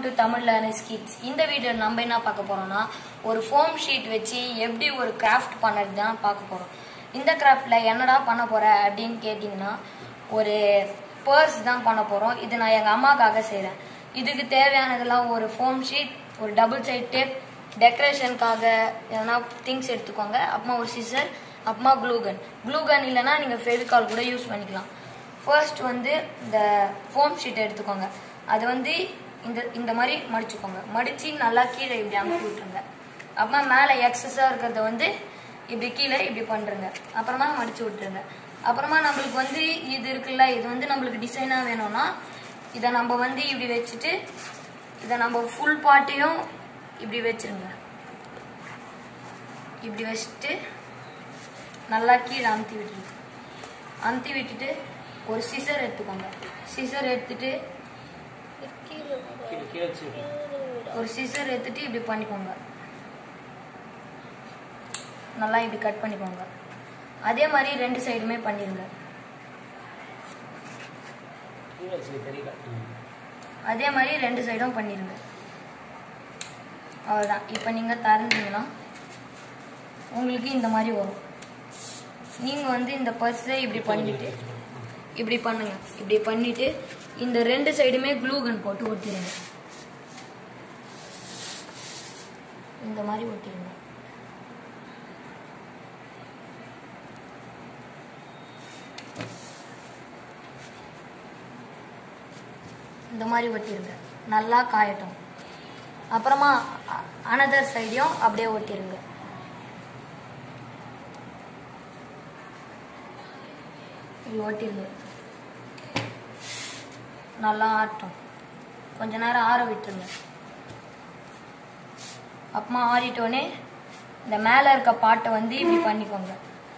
To Tamil learners kids இந்த video நம்ம என்ன பார்க்க போறோம்னா ஒரு ஃபோம் ஷீட் வச்சு எப்படி ஒரு கிராஃப்ட் பண்ணுறது தான் பார்க்க போறோம் இந்த கிராஃப்ட்ல என்னடா பண்ண போற அப்படின்னு கேட்டிங்கன்னா ஒரு பர்ஸ் தான் பண்ண போறோம் இது நான் எங்க அம்மாக்காக செய்றேன் இதுக்கு தேவையானதெல்லாம் ஒரு ஃபோம் ஷீட் ஒரு டபுள் சைட் டேப் டெக்கரேஷனுக்காக எதனா திங்ஸ் எடுத்துக்கோங்க அப்புறமா ஒரு சிசர் அப்புறமா க்ளூகன் க்ளூகன் இல்லைன்னா நீங்கள் ஃபெவிகால் கூட யூஸ் பண்ணிக்கலாம் ஃபர்ஸ்ட் வந்து இந்த ஃபோம் ஷீட் எடுத்துக்கோங்க அது வந்து இந்த இந்த மாதிரி மடிச்சுக்கோங்க மடிச்சு நல்லா கீழே இப்படி அமுக்கி விட்டுருங்க அப்புறமா மேலே எக்ஸஸாக இருக்கிறத வந்து இப்படி கீழே இப்படி பண்ணுறங்க அப்புறமா மடிச்சு விட்டுருங்க அப்புறமா நம்மளுக்கு வந்து இது இருக்குல்ல இது வந்து நம்மளுக்கு டிசைனாக வேணும்னா இதை நம்ம வந்து இப்படி வச்சுட்டு இதை நம்ம ஃபுல் பாட்டையும் இப்படி வச்சிருங்க இப்படி வச்சுட்டு நல்லா கீழே அமுத்தி விட்டுருங்க அமுத்தி விட்டுட்டு ஒரு சிசர் எடுத்துக்கோங்க சிசர் எடுத்துட்டு கீழே கீழே வச்சு விடு. ஒரு சிசர் எடுத்துட்டு இப்படி பண்ணிக்கோங்க நல்லா இப்படி கட் பண்ணிக்கோங்க அதே மாதிரி ரெண்டு சைடுமே பண்ணிருங்க கீழே வச்சு தெரியல ம். அதே மாதிரி ரெண்டு சைடும் பண்ணிருங்க அவ்வளோதான் இப்போ நீங்கள் திறந்தீங்கன்னா உங்களுக்கு இந்த மாதிரி வரும் நீங்கள் வந்து இந்த பர்ஸை இப்படி பண்ணிட்டு இப்படி பண்ணுங்க இப்படி பண்ணிட்டு இந்த ரெண்டு சைடுமே க்ளூ கன் போட்டு ஒட்டிடுங்க இந்த மாதிரி ஒட்டிடுங்க இந்த மாதிரி ஒட்டிருங்க நல்லா காயட்டும் அப்புறமா அனதர் சைடையும் அப்படியே ஒட்டிருங்க இப்படி ஒட்டிருங்க நல்லா ஆட்டும் கொஞ்ச நேரம் ஆற விட்டுருங்க அப்புறமா ஆறிட்டோடனே இந்த மேலே இருக்க பாட்டை வந்து இப்படி பண்ணிக்கோங்க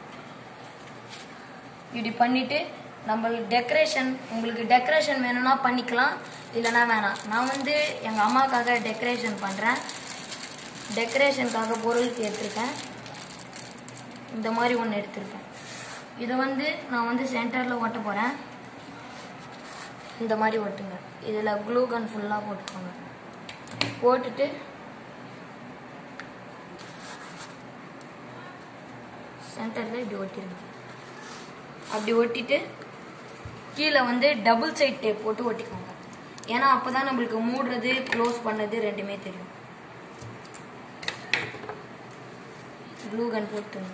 இப்படி பண்ணிட்டு நம்மளுக்கு டெக்கரேஷன் உங்களுக்கு டெக்கரேஷன் வேணும்னா பண்ணிக்கலாம் இல்லைன்னா வேணாம் நான் வந்து எங்கள் அம்மாக்காக டெக்கரேஷன் பண்ணுறேன் டெக்கரேஷனுக்காக பொருள் எடுத்திருக்கேன் இந்த மாதிரி ஒன்று எடுத்திருக்கேன் இதை வந்து நான் வந்து சென்டரில் ஒட்ட போகிறேன் இந்த மாதிரி ஒட்டுங்க இதில் க்ளூ கன் ஃபுல்லாக போட்டுக்கோங்க போட்டுட்டு சென்டரில் இப்படி ஒட்டிருங்க அப்படி ஒட்டிட்டு கீழே வந்து டபுள் சைட் டேப் போட்டு ஒட்டிக்கோங்க ஏன்னா அப்போ தான் நம்மளுக்கு மூடுறது க்ளோஸ் பண்ணது ரெண்டுமே தெரியும் க்ளூ கன் போட்டுங்க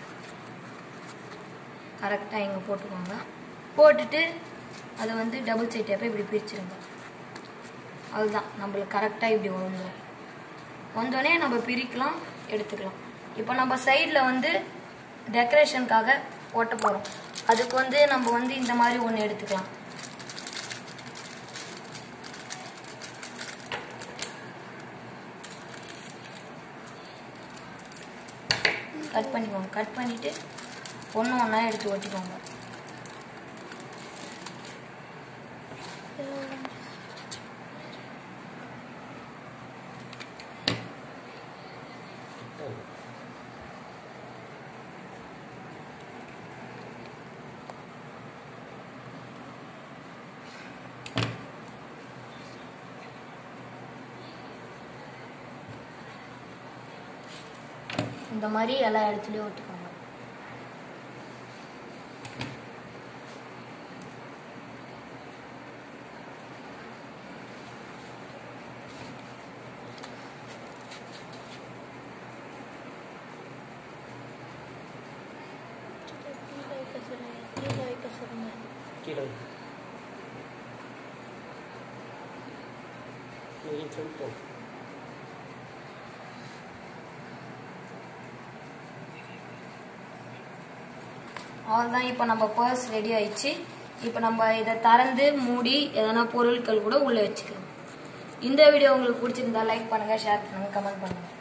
கரெக்டாக இங்கே போட்டுக்கோங்க போட்டுட்டு அதை வந்து டபுள் சைட் டேப்பை இப்படி பிரிச்சிருங்க அதுதான் நம்மளுக்கு கரெக்டாக இப்படி வந்துடும் வந்தோடனே நம்ம பிரிக்கலாம் எடுத்துக்கலாம் இப்போ நம்ம சைடில் வந்து டெக்கரேஷனுக்காக ஓட்ட போகிறோம் அதுக்கு வந்து நம்ம வந்து இந்த மாதிரி ஒன்று எடுத்துக்கலாம் கட் பண்ணிக்கோங்க கட் பண்ணிவிட்டு ஒன்று ஒன்றா எடுத்து ஒட்டிக்கோங்க இந்த மாதிரி எல்லா இடத்துலையும் ஒட்டிக்கோங்க கீழே வைக்க சொல்லுங்க கீழே வைக்க சொல்லுங்க கீழே வை. நீ சொல்லிட்டு அவ்வளோதான் இப்போ நம்ம பர்ஸ் ரெடி ஆயிடுச்சு இப்போ நம்ம இதை திறந்து மூடி எதனா பொருட்கள் கூட உள்ளே வச்சுக்கலாம் இந்த வீடியோ உங்களுக்கு பிடிச்சிருந்தா லைக் பண்ணுங்கள் ஷேர் பண்ணுங்கள் கமெண்ட் பண்ணுங்கள்